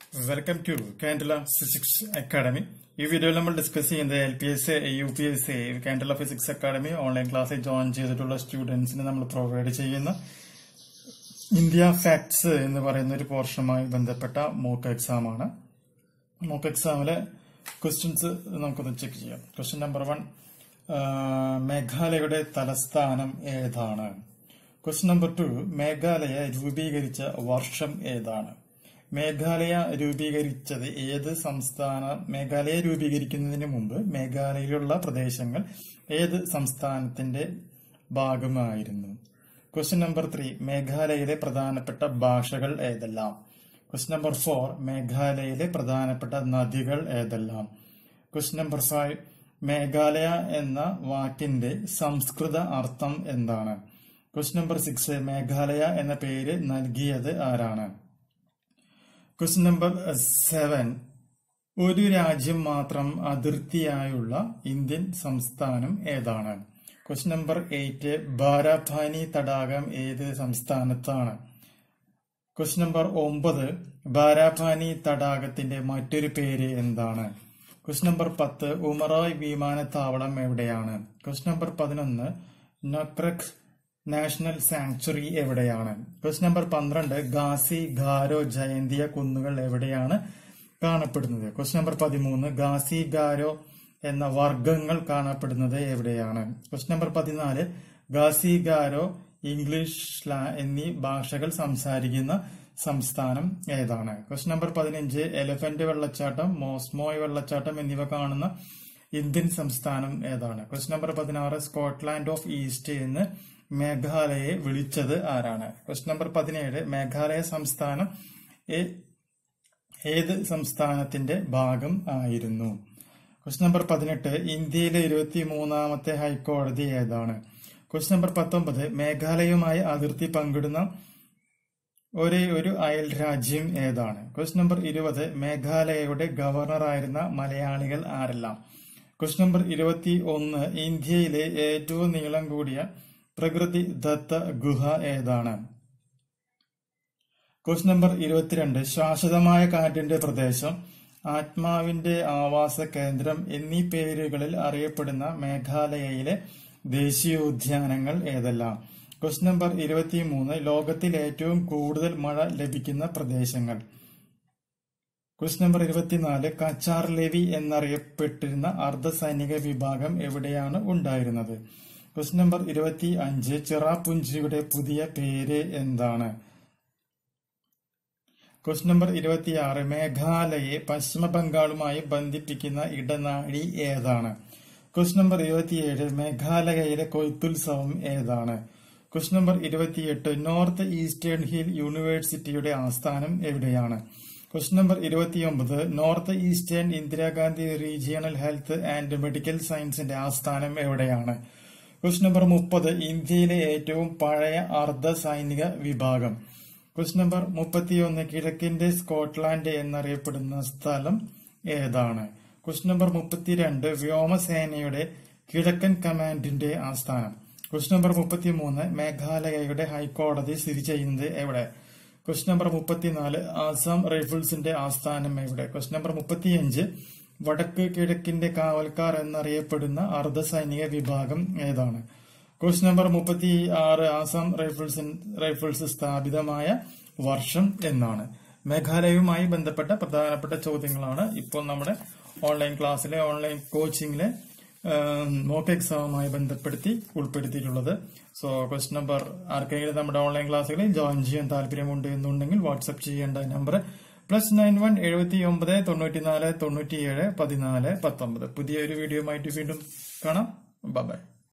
welcome to Candela physics academy ഈ വീഡിയോയിൽ നമ്മൾ ഡിസ്കസ് ചെയ്യുന്നത് L P S U P S C Candela physics academy online ക്ലാസ്സിൽ join ചെയ്തിട്ടുള്ള സ്റ്റുഡൻസിന് നമ്മൾ പ്രൊവൈഡ് ചെയ്യുന്ന ഇന്ത്യ ഫാക്ട്സ് എന്ന് പറയുന്ന ഒരു പോർഷനുമായി ബന്ധപ്പെട്ട മോക്ക് എക്സാം ആണ് മോക്ക് എക്സാമിലെ ക്വസ്റ്റ്യൻസ് നമുക്കൊന്ന് ചെക്ക് ചെയ്യാം ക്വസ്റ്റ്യൻ നമ്പർ വൺ മേഘാലയയുടെ തലസ്ഥാനം ഏതാണ് ക്വസ്റ്റ്യൻ നമ്പർ ടു മേഘാലയ രൂപീകരിച്ച വർഷം ഏതാണ് മേഘാലയ രൂപീകരിച്ചത് ഏത് സംസ്ഥാന മേഘാലയ രൂപീകരിക്കുന്നതിന് മുമ്പ് മേഘാലയയിലുള്ള പ്രദേശങ്ങൾ ഏത് സംസ്ഥാനത്തിന്റെ ഭാഗമായിരുന്നു ക്വസ്റ്റ്യൻ നമ്പർ ത്രീ മേഘാലയയിലെ പ്രധാനപ്പെട്ട ഭാഷകൾ ഏതെല്ലാം ക്വസ്റ്റ്യൻ നമ്പർ ഫോർ മേഘാലയയിലെ പ്രധാനപ്പെട്ട നദികൾ ഏതെല്ലാം ക്വസ്റ്റ്യൻ നമ്പർ ഫൈവ് മേഘാലയ എന്ന വാക്കിന്റെ സംസ്കൃത അർത്ഥം എന്താണ് ക്വസ്റ്റ്യൻ നമ്പർ സിക്സ് മേഘാലയ എന്ന പേര് നൽകിയത് ആരാണ് ക്വസ്റ്റ്യൻ നമ്പർ സെവൻ ഒരു രാജ്യം മാത്രം അതിർത്തിയായുള്ള ഇന്ത്യൻ സംസ്ഥാനം ഏതാണ് ക്വസ്റ്റ്യൻ നമ്പർ എയ്റ്റ് ബാരാഭാനി തടാകം ഏത് സംസ്ഥാനത്താണ് ക്വസ്റ്റ്യൻ നമ്പർ ഒമ്പത് ബാരാഭാനി തടാകത്തിന്റെ മറ്റൊരു പേര് എന്താണ് ക്വസ്റ്റ്യൻ നമ്പർ പത്ത് ഉമറായ് വിമാനത്താവളം എവിടെയാണ് ക്വസ്റ്റ്യൻ നമ്പർ പതിനൊന്ന് നക്രക് നാഷണൽ സാങ്ച്വറി എവിടെയാണ് ക്വസ്റ്റ്യൻ നമ്പർ പന്ത്രണ്ട് ഗാസി ഗാരോ ജയന്തിയ കുന്നുകൾ എവിടെയാണ് കാണപ്പെടുന്നത് ക്വസ്റ്റ്യൻ നമ്പർ പതിമൂന്ന് ഗാസി ഗാരോ എന്ന വർഗങ്ങൾ കാണപ്പെടുന്നത് എവിടെയാണ് ക്വസ്റ്റ്യൻ നമ്പർ പതിനാല് ഗാസി ഗാരോ ഇംഗ്ലീഷ് എന്നീ ഭാഷകൾ സംസാരിക്കുന്ന സംസ്ഥാനം ഏതാണ് ക്വസ്റ്റ്യൻ നമ്പർ പതിനഞ്ച് എലിഫന്റ് വെള്ളച്ചാട്ടം മോസ്മോയ് വെള്ളച്ചാട്ടം എന്നിവ കാണുന്ന ഇന്ത്യൻ സംസ്ഥാനം ഏതാണ് ക്വസ്റ്റ്യൻ നമ്പർ പതിനാറ് സ്കോട്ട്ലാൻഡ് ഓഫ് ഈസ്റ്റ് എന്ന് മേഘാലയയെ വിളിച്ചത് ആരാണ് ക്വസ്റ്റ്യൻ നമ്പർ പതിനേഴ് മേഘാലയ സംസ്ഥാനം ഏത് സംസ്ഥാനത്തിന്റെ ഭാഗം ആയിരുന്നു ക്വസ്റ്റ്യൻ നമ്പർ പതിനെട്ട് ഇന്ത്യയിലെ ഇരുപത്തി മൂന്നാമത്തെ ഹൈക്കോടതി ഏതാണ് ക്വസ്റ്റ്യൻ നമ്പർ പത്തൊമ്പത് മേഘാലയയുമായി അതിർത്തി പങ്കിടുന്ന ഒരേ ഒരു അയൽ രാജ്യം ഏതാണ് ക്വസ്റ്റ്യൻ നമ്പർ ഇരുപത് മേഘാലയയുടെ ഗവർണറായിരുന്ന മലയാളികൾ ആരെല്ലാം ക്വസ്റ്റ്യൻ നമ്പർ ഇരുപത്തി ഒന്ന് ഇന്ത്യയിലെ ഏറ്റവും നീളം കൂടിയ പ്രകൃതി ദത്ത ഗുഹ ഏതാണ് ക്വസ്റ്റ്യൻ നമ്പർ ഇരുപത്തിരണ്ട് ശാശ്വതമായ കാറ്റിന്റെ പ്രദേശം ആത്മാവിന്റെ ആവാസ കേന്ദ്രം എന്നീ പേരുകളിൽ അറിയപ്പെടുന്ന മേഘാലയയിലെ ദേശീയോദ്യാനങ്ങൾ ഏതെല്ലാം ക്വസ്റ്റ്യൻ നമ്പർ ഇരുപത്തിമൂന്ന് ലോകത്തിൽ ഏറ്റവും കൂടുതൽ മഴ ലഭിക്കുന്ന പ്രദേശങ്ങൾ ക്വസ്റ്റ്യൻ നമ്പർ ഇരുപത്തിനാല് കച്ചാർ ലെവി എന്നറിയപ്പെട്ടിരുന്ന അർദ്ധ സൈനിക വിഭാഗം എവിടെയാണ് ഉണ്ടായിരുന്നത് ക്വസ്റ്റ്യൻ നമ്പർ ഇരുപത്തി അഞ്ച് ചിറാപുഞ്ചിയുടെ പുതിയ പേര് എന്താണ് ക്വസ്റ്റ്യൻ നമ്പർ ഇരുപത്തിയാറ് മേഘാലയെ പശ്ചിമ ബംഗാളുമായി ബന്ധിപ്പിക്കുന്ന ഇടനാഴി ഏതാണ് ക്വസ്റ്റ്യൻ നമ്പർ ഇരുപത്തിയേഴ് മേഘാലയയിലെ കൊയ്ത്തുത്സവം ഏതാണ് ക്വസ്റ്റ്യൻ നമ്പർ ഇരുപത്തിയെട്ട് നോർത്ത് ഈസ്റ്റേൺ ഹിൽ യൂണിവേഴ്സിറ്റിയുടെ ആസ്ഥാനം എവിടെയാണ് ക്വസ്റ്റ്യൻ നമ്പർ ഇരുപത്തിയൊമ്പത് north eastern Indira Gandhi regional health and medical സയൻസിന്റെ ആസ്ഥാനം എവിടെയാണ് ക്വസ്റ്റ്യൻ നമ്പർ മുപ്പത് ഇന്ത്യയിലെ ഏറ്റവും പഴയ അർദ്ധ സൈനിക വിഭാഗം ക്വസ്റ്റ്യൻ നമ്പർ മുപ്പത്തിയൊന്ന് കിഴക്കിന്റെ സ്കോട്ട്ലാൻഡ് എന്നറിയപ്പെടുന്ന സ്ഥലം ഏതാണ് ക്വസ്റ്റ്യൻ നമ്പർ മുപ്പത്തിരണ്ട് വ്യോമസേനയുടെ കിഴക്കൻ കമാൻഡിന്റെ ആസ്ഥാനം ക്വസ്റ്റ്യൻ നമ്പർ മുപ്പത്തിമൂന്ന് മേഘാലയയുടെ ഹൈക്കോടതി സ്ഥിതി ചെയ്യുന്നത് എവിടെ ക്വസ്റ്റ്യൻ നമ്പർ മുപ്പത്തിനാല് ആസാം റൈഫിൾസിന്റെ ആസ്ഥാനം എവിടെ ക്വസ്റ്റ്യൻ നമ്പർ മുപ്പത്തിയഞ്ച് വടക്ക് കിഴക്കിന്റെ കാവൽക്കാർ എന്നറിയപ്പെടുന്ന അർദ്ധ സൈനിക വിഭാഗം ഏതാണ് ക്വസ്റ്റ്യൻ നമ്പർ മുപ്പത്തി ആറ് ആസാം റൈഫിൾസ് റൈഫിൾസ് സ്ഥാപിതമായ വർഷം എന്നാണ് മേഘാലയവുമായി ബന്ധപ്പെട്ട പ്രധാനപ്പെട്ട ചോദ്യങ്ങളാണ് ഇപ്പോൾ നമ്മുടെ ഓൺലൈൻ ക്ലാസ്സിലെ ഓൺലൈൻ കോച്ചിങ്ങിലെ മോക്ക് എക്സാമുമായി ബന്ധപ്പെടുത്തി ഉൾപ്പെടുത്തിയിട്ടുള്ളത് സോ ക്വസ്റ്റ്യൻ നമ്പർ ആർക്കെങ്കിലും നമ്മുടെ ഓൺലൈൻ ക്ലാസ്സുകളിൽ ജോയിൻ ചെയ്യാൻ താല്പര്യമുണ്ട് എന്നുണ്ടെങ്കിൽ വാട്സ്ആപ്പ് ചെയ്യേണ്ട നമ്പർ പ്ലസ് നയൻ വൺ എഴുപത്തി ഒമ്പത് തൊണ്ണൂറ്റിനാല് തൊണ്ണൂറ്റിയേഴ് പതിനാല് പത്തൊമ്പത് പുതിയൊരു വീഡിയോ ആയിട്ട് വീണ്ടും കാണാം ബൈ